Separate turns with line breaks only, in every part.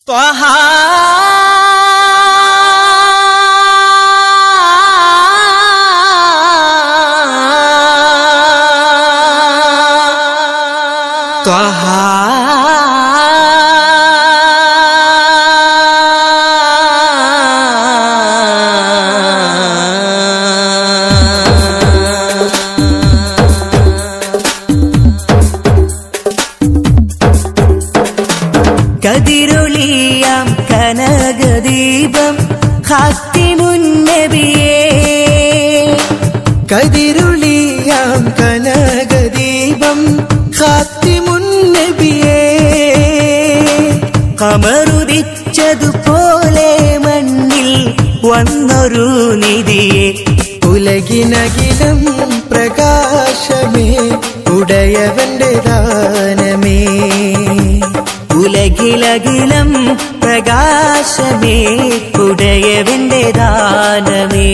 ത്വഹ ത്വഹ കതിരൊളിയാം കനകദീപം ഹാത്തിമുന്നബിയേ
കതിരുളിയാം കനകദീപം ഖാത്തിമുന്നബിയേ
കമറുദിച്ചതുപോലെ മണ്ണിൽ വന്നൊരു നിധിയെ
ഉലകിനകിലം പ്രകാശമേ ഉടയവന്റെ ദാനമേ
ഉലകിലകിലം പ്രകാശമേ ഉടയവന്റെ ദാനമേ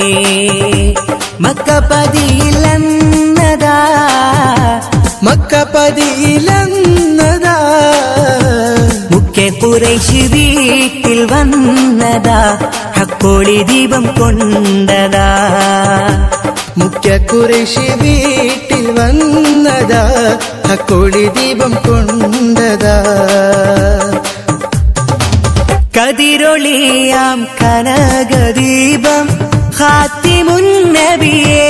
മക്കപതിയിലെന്നതാ
മക്കപതിയിലെന്നതാ
മുഖ്യ കുറേശ് വീട്ടിൽ വന്നതാ ഹക്കോളി ദീപം കൊണ്ടതാ
മുഖ്യ കുറേശി വീട്ടിൽ വന്നതാ ഹക്കോളി ദീപം കൊണ്ടതാ
കതിരൊളിയാം കനകദീപം ഹാത്തിമുന്നബിയേ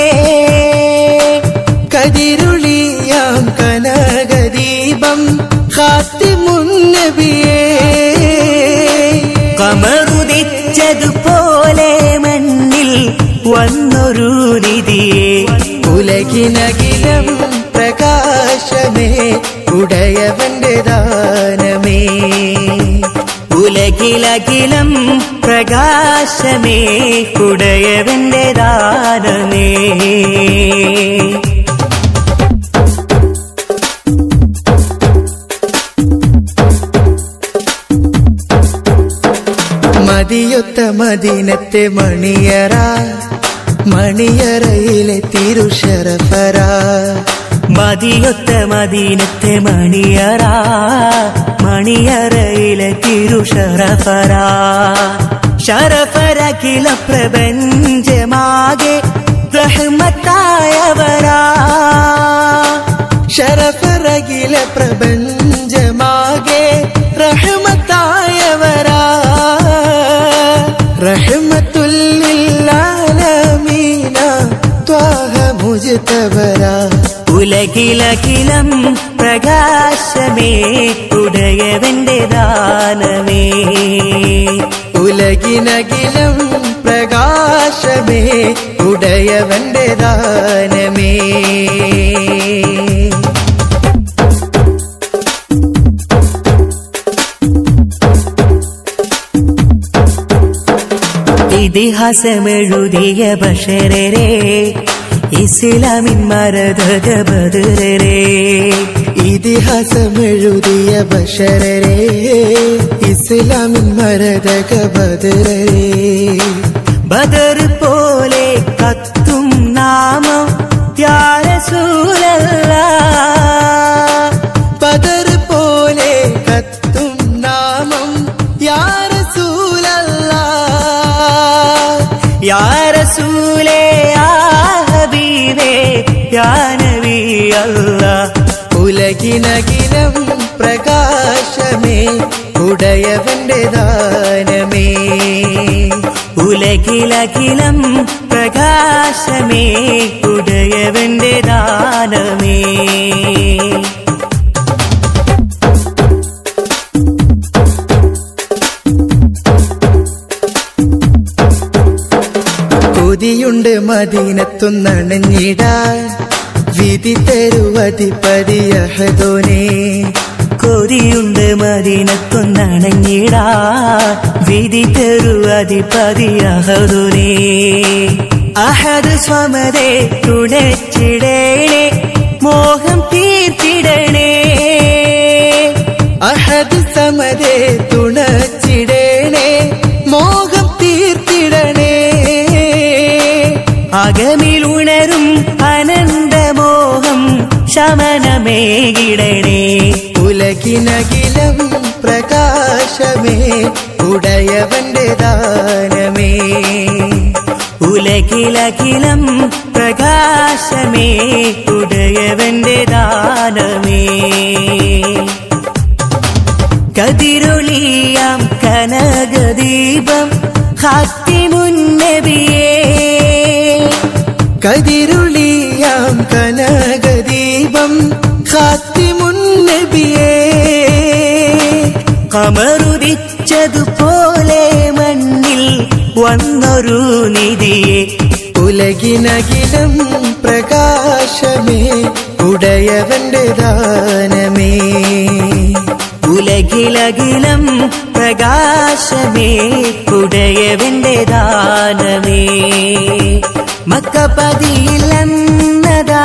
കതിരുളിയാം കനകദീപം ഖാത്തിമുന്നബിയേ
കമറുദിച്ചതുപോലെ മണ്ണിൽ വന്നൊരു നിധിയെ
ഉലകിനകിലം പ്രകാശമേ ഉടയവന്റെ ദാനമേ
ഉലകിലകിലം പ്രകാശമേ ഉടയവന്റെ ദാനമേ
മതിയൊത്ത മദീനത്തെ മണിയറ മണിയറയിലെ തിരുഷറഫര
മതിയൊത്ത മദീനത്തെ മണിയറ മണിയറയിലെ തിരുഷറഫര ശരഫരകില പ്രപഞ്ചമാകെ റഹ്മത്തായവരാ
ശരഫറകില പ്രപഞ്ചമാകെ റഹ്മത്തായവരാ റഹ്മത്തുല്ലാലമീന ത്വാഹ മുജ്തബരാ
ഉലകിലകിലം പ്രകാശമേ ഉടയവന്റെ ദാനമേ
ഉലകിനകിലം പ്രകാശമേ ഉടയവന്റെ ദാനമേ
ഇതിഹാസമെഴുതിയ ബഷരരെ ഇസ്ലാമിൻ മരതക ബദരരെ
ഇതിഹാസമെഴുതിയ ബഷരരെ ഇസ്ലാമിൻ മരതക ബദരരെ
ബദർ പോലെ കത്തും നാമം ത്യാരസൂലല്ല
ബദർ പോലെ കത്തും നാമം യാരസൂലല്ല
യാരസൂലേ ഹബീബേ യാനവി അല്ല
ഉലകിനകിലം പ്രകാശമേ ഉടയവന്റെ ദാനമേ
ഉലകിലകിലം പ്രകാശമേ ഉടയവന്റെ ദാനമേ
കൊതിയുണ്ട് മദീനത്തുന്നണഞ്ഞിടാൻ വിധി തരുവതിപതിയഹദോനേ
കൊതിയുണ്ട് മദീനത്തൊന്നണഞ്ഞിടാ വിധി തരുവതിപതി അഹദുനേ അഹദ് സ്വമതേ തുണച്ചിടേണേ മോഹം തീർത്തിടണേ
അഹദ് സമതേ തുണച്ചിടേണേ മോഹം തീർത്തിടണേ
അകമിലുണരും അനന്തമോഹം ശമനമേകിടണേ
ഉലകിനകിലം പ്രകാശ പ്രകാശമേ ഉടയവന്റെ ദാനമേ
ഉലകിലകിലം പ്രകാശമേ ഉടയവന്റെ ദാനമേ കതിരൊളിയാം കനകദീപം ഹാത്തിമുന്നബിയേ
കതിരുളിയാം കനകദീപം ഖാത്തിമുന്നബിയേ
കമറുദിച്ചതുപോലെ മണ്ണിൽ വന്നൊരു നിധിയെ
ഉലകിനകിലം പ്രകാശമേ ഉടയവന്റെ ദാനമേ
ഉലകിലകിലം പ്രകാശമേ ഉടയവന്റെ ദാനമേ മക്കപതിയിലെന്നതാ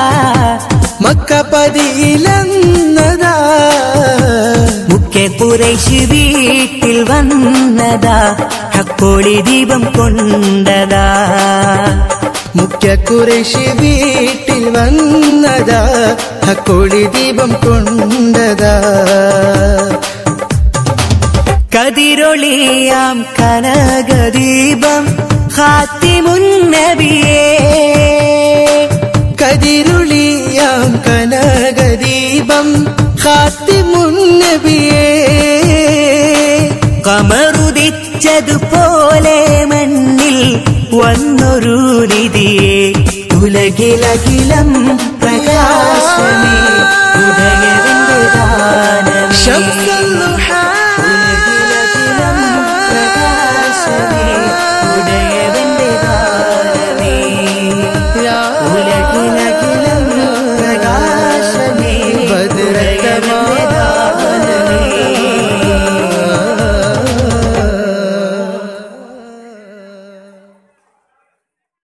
മക്കപതിയിലെന്നതാ
മുഖ്യ കുറേശ് വീട്ടിൽ വന്നതാ ഹക്കോളി ദീപം കൊണ്ടതാ
മുഖ്യ കുറേശി വീട്ടിൽ വന്നതാ ഹക്കോളി ദീപം കൊണ്ടതാ
കതിരൊളിയാം കനകദീപം ഹാത്തിമുന്നബിയേ
കതിരുളിയാം കനകദീപം ഖാത്തിമുന്നബിയേ
കമറുദിച്ചതുപോലെ മണ്ണിൽ വന്നൊരു നിധിയെ ഉലകിലകിലം പ്രകാശമേ ഉദയവിന്റെ ദാനമേ
ശംസ